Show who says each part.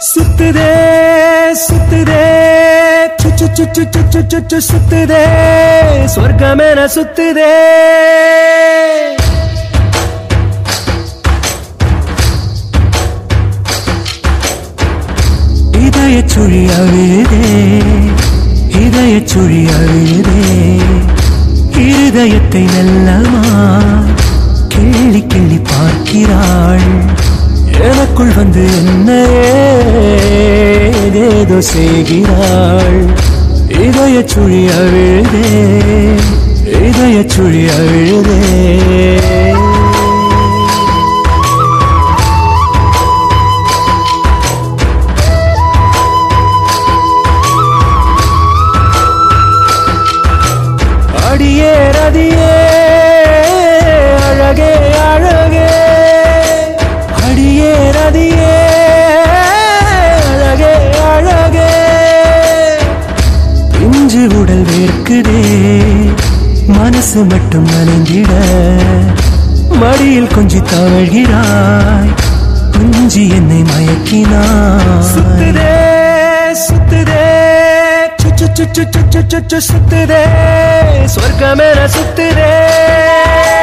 Speaker 1: சுத்துதே சுத்துதே சுச்சு சுச்சு சுச்சு சுச்சு சுத்துதே சொர்க்கமென சுத்துதே இதய சுழி அழுதே இதய சுழி அழுதே இருதயத்தை நல்லமா கிள்ளி கிள்ளி பார்க்கிறாள் எனக்குள் வந்து என்ன ஏதேதோ செய்கிறாள் இதய சுழி அழுதே இதய சுழி அழுதே அடியே ரதியே அழகே அழகே அடியே ரதியே அழகே அழகே இன்று உடல் வேர்க்குதே மனசு மட்டும் நனைந்திட மடியில் கொஞ்சி தவழ்கிறாய் குஞ்சி என்னை மயக்கினாய் சுத்துதே சுத்துதே சுச்சு சுச்சு சுச்சு சுச்சு சுத்துதே சொர்க்கமென சுத்துதே